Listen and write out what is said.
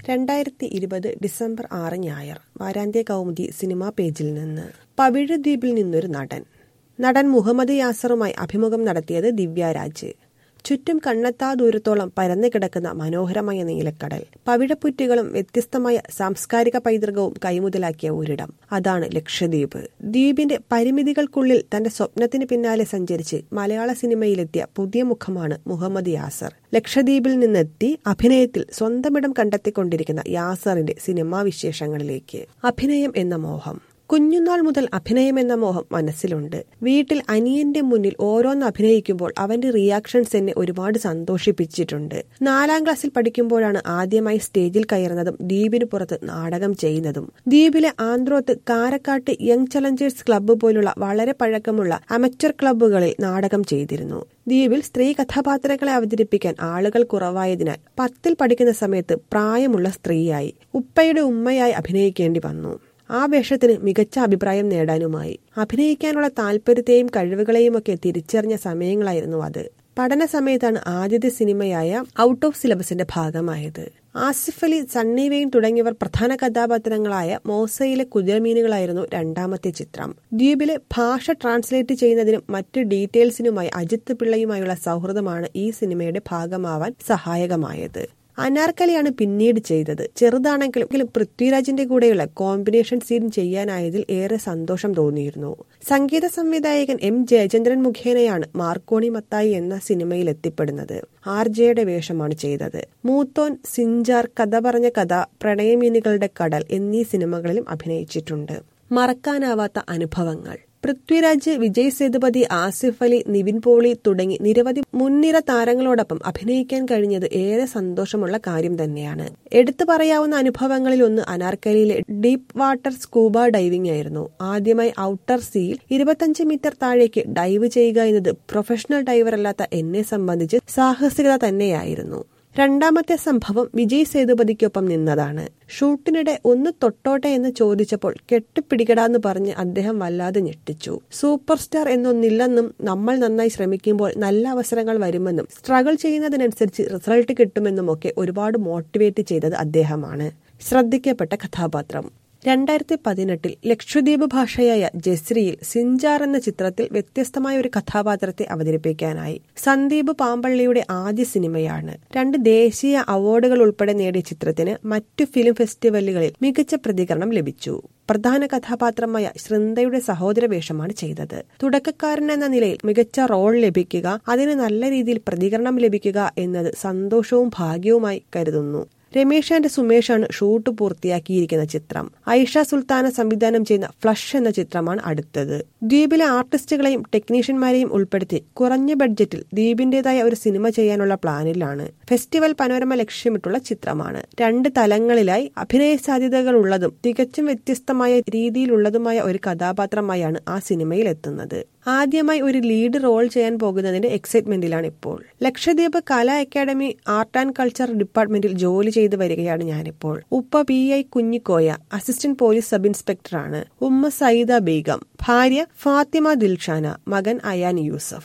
രണ്ടായിരത്തി ഇരുപത് ഡിസംബർ ആറ് ഞായർ വാരാന്ത്യ കൗമുദി സിനിമാ പേജിൽ നിന്ന് പവിഴ ദ്വീപിൽ നിന്നൊരു നടൻ നടൻ മുഹമ്മദ് യാസറുമായി അഭിമുഖം നടത്തിയത് ദിവ്യരാജ് ചുറ്റും കണ്ണെത്താ ദൂരത്തോളം പരന്നു കിടക്കുന്ന മനോഹരമായ നീലക്കടൽ പവിഴപ്പുറ്റുകളും വ്യത്യസ്തമായ സാംസ്കാരിക പൈതൃകവും കൈമുതലാക്കിയ ഒരിടം അതാണ് ലക്ഷദ്വീപ് ദ്വീപിന്റെ പരിമിതികൾക്കുള്ളിൽ തന്റെ സ്വപ്നത്തിന് പിന്നാലെ സഞ്ചരിച്ച് മലയാള സിനിമയിലെത്തിയ പുതിയ മുഖമാണ് മുഹമ്മദ് യാസർ ലക്ഷദ്വീപിൽ നിന്നെത്തി അഭിനയത്തിൽ സ്വന്തമിടം കണ്ടെത്തിക്കൊണ്ടിരിക്കുന്ന യാസറിന്റെ സിനിമാ വിശേഷങ്ങളിലേക്ക് അഭിനയം എന്ന മോഹം കുഞ്ഞുനാൾ മുതൽ അഭിനയം എന്ന മോഹം മനസ്സിലുണ്ട് വീട്ടിൽ അനിയന്റെ മുന്നിൽ ഓരോന്ന് അഭിനയിക്കുമ്പോൾ അവന്റെ റിയാക്ഷൻസ് എന്നെ ഒരുപാട് സന്തോഷിപ്പിച്ചിട്ടുണ്ട് നാലാം ക്ലാസ്സിൽ പഠിക്കുമ്പോഴാണ് ആദ്യമായി സ്റ്റേജിൽ കയറുന്നതും ദ്വീപിന് പുറത്ത് നാടകം ചെയ്യുന്നതും ദ്വീപിലെ Androth Karakkat Young Challengers Club പോലുള്ള വളരെ പഴക്കമുള്ള അമച്ചർ ക്ലബ്ബുകളിൽ നാടകം ചെയ്തിരുന്നു ദ്വീപിൽ സ്ത്രീ കഥാപാത്രങ്ങളെ അവതരിപ്പിക്കാൻ ആളുകൾ കുറവായതിനാൽ പത്തിൽ പഠിക്കുന്ന സമയത്ത് പ്രായമുള്ള സ്ത്രീയായി ഉപ്പയുടെ ഉമ്മയായി അഭിനയിക്കേണ്ടി വന്നു ആ വേഷത്തിന് മികച്ച അഭിപ്രായം നേടാനുമായി അഭിനയിക്കാനുള്ള താല്പര്യത്തെയും കഴിവുകളെയും ഒക്കെ തിരിച്ചറിഞ്ഞ സമയങ്ങളായിരുന്നു അത് പഠന സമയത്താണ് ആദ്യത്തെ സിനിമയായ ഔട്ട് ഓഫ് സിലബസിന്റെ ഭാഗമായത് ആസിഫ് അലി സണ്ണി വെയിൻ തുടങ്ങിയവർ പ്രധാന കഥാപാത്രങ്ങളായ മോസയിലെ കുതിരമീനുകളായിരുന്നു രണ്ടാമത്തെ ചിത്രം ദ്വീപിലെ ഭാഷ ട്രാൻസ്ലേറ്റ് ചെയ്യുന്നതിനും മറ്റ് ഡീറ്റെയിൽസിനുമായി അജിത് പിള്ളയുമായുള്ള സൗഹൃദമാണ് ഈ സിനിമയുടെ ഭാഗമാവാൻ സഹായകമായത് അനാർക്കലിയാണ് പിന്നീട് ചെയ്തത് ചെറുതാണെങ്കിലും പൃഥ്വിരാജിന്റെ കൂടെയുള്ള കോമ്പിനേഷൻ സീൻ ചെയ്യാനായതിൽ ഏറെ സന്തോഷം തോന്നിയിരുന്നു സംഗീത സംവിധായകൻ എം ജയചന്ദ്രൻ മുഖേനയാണ് മാർക്കോണി മത്തായി എന്ന സിനിമയിൽ എത്തിപ്പെടുന്നത് ആർ ജെയുടെ വേഷമാണ് ചെയ്തത് മൂത്തോൻ സിഞ്ചാർ കഥ പറഞ്ഞ കഥ പ്രണയമീനുകളുടെ കടൽ എന്നീ സിനിമകളിലും അഭിനയിച്ചിട്ടുണ്ട് മറക്കാനാവാത്ത അനുഭവങ്ങൾ പൃഥ്വിരാജ് വിജയ് സേതുപതി ആസിഫ് അലി നിവിൻ പോളി തുടങ്ങി നിരവധി മുൻനിര താരങ്ങളോടൊപ്പം അഭിനയിക്കാൻ കഴിഞ്ഞത് ഏറെ സന്തോഷമുള്ള കാര്യം തന്നെയാണ് എടുത്തു പറയാവുന്ന അനുഭവങ്ങളിൽ ഒന്ന് അനാർക്കലിയിലെ ഡീപ്പ് വാട്ടർ സ്കൂബ ഡൈവിംഗ് ആയിരുന്നു ആദ്യമായി ഔട്ടർ സീയിൽ ഇരുപത്തഞ്ച് മീറ്റർ താഴേക്ക് ഡൈവ് ചെയ്യുക എന്നത് പ്രൊഫഷണൽ ഡൈവർ അല്ലാത്ത എന്നെ സംബന്ധിച്ച് സാഹസികത തന്നെയായിരുന്നു രണ്ടാമത്തെ സംഭവം വിജയ് സേതുപതിക്കൊപ്പം നിന്നതാണ് ഷൂട്ടിനിടെ ഒന്ന് തൊട്ടോട്ടെ എന്ന് ചോദിച്ചപ്പോൾ കെട്ടിപ്പിടിക്കടാന്ന് പറഞ്ഞ് അദ്ദേഹം വല്ലാതെ ഞെട്ടിച്ചു സൂപ്പർ സ്റ്റാർ എന്നൊന്നില്ലെന്നും നമ്മൾ നന്നായി ശ്രമിക്കുമ്പോൾ നല്ല അവസരങ്ങൾ വരുമെന്നും സ്ട്രഗിൾ ചെയ്യുന്നതിനനുസരിച്ച് റിസൾട്ട് കിട്ടുമെന്നും ഒക്കെ ഒരുപാട് മോട്ടിവേറ്റ് ചെയ്തത് അദ്ദേഹമാണ് ശ്രദ്ധിക്കപ്പെട്ട കഥാപാത്രം രണ്ടായിരത്തി പതിനെട്ടിൽ ലക്ഷദ്വീപ് ഭാഷയായ ജസ്രിയിൽ സിഞ്ചാർ എന്ന ചിത്രത്തിൽ വ്യത്യസ്തമായ ഒരു കഥാപാത്രത്തെ അവതരിപ്പിക്കാനായി സന്ദീപ് പാമ്പള്ളിയുടെ ആദ്യ സിനിമയാണ് രണ്ട് ദേശീയ അവാർഡുകൾ ഉൾപ്പെടെ നേടിയ ചിത്രത്തിന് മറ്റു ഫിലിം ഫെസ്റ്റിവലുകളിൽ മികച്ച പ്രതികരണം ലഭിച്ചു പ്രധാന കഥാപാത്രമായ ശൃന്ദയുടെ സഹോദര വേഷമാണ് ചെയ്തത് തുടക്കക്കാരൻ എന്ന നിലയിൽ മികച്ച റോൾ ലഭിക്കുക അതിന് നല്ല രീതിയിൽ പ്രതികരണം ലഭിക്കുക എന്നത് സന്തോഷവും ഭാഗ്യവുമായി കരുതുന്നു രമേശ് ആൻഡ് സുമേഷാണ് ഷൂട്ട് പൂർത്തിയാക്കിയിരിക്കുന്ന ചിത്രം ഐഷ സുൽത്താന സംവിധാനം ചെയ്യുന്ന ഫ്ലഷ് എന്ന ചിത്രമാണ് അടുത്തത് ദ്വീപിലെ ആർട്ടിസ്റ്റുകളെയും ടെക്നീഷ്യന്മാരെയും ഉൾപ്പെടുത്തി കുറഞ്ഞ ബഡ്ജറ്റിൽ ദ്വീപിന്റേതായ ഒരു സിനിമ ചെയ്യാനുള്ള പ്ലാനിലാണ് ഫെസ്റ്റിവൽ പനോരമ ലക്ഷ്യമിട്ടുള്ള ചിത്രമാണ് രണ്ട് തലങ്ങളിലായി അഭിനയ സാധ്യതകൾ ഉള്ളതും തികച്ചും വ്യത്യസ്തമായ രീതിയിലുള്ളതുമായ ഒരു കഥാപാത്രമായാണ് ആ സിനിമയിൽ എത്തുന്നത് ആദ്യമായി ഒരു ലീഡ് റോൾ ചെയ്യാൻ പോകുന്നതിന്റെ എക്സൈറ്റ്മെന്റിലാണ് ഇപ്പോൾ Lakshadweep Kala academy art and culture ഡിപ്പാർട്ട്മെന്റിൽ ജോലി ചെയ്തു വരികയാണ് ഞാനിപ്പോൾ ഉപ്പ P I Kunhikoya assistant police sub ഇൻസ്പെക്ടറാണ് ഉമ്മ സയ്യിദ ബീഗം ഭാര്യ ഫാത്തിമ ദിൽഷാന മകൻ അയാൻ യൂസഫ്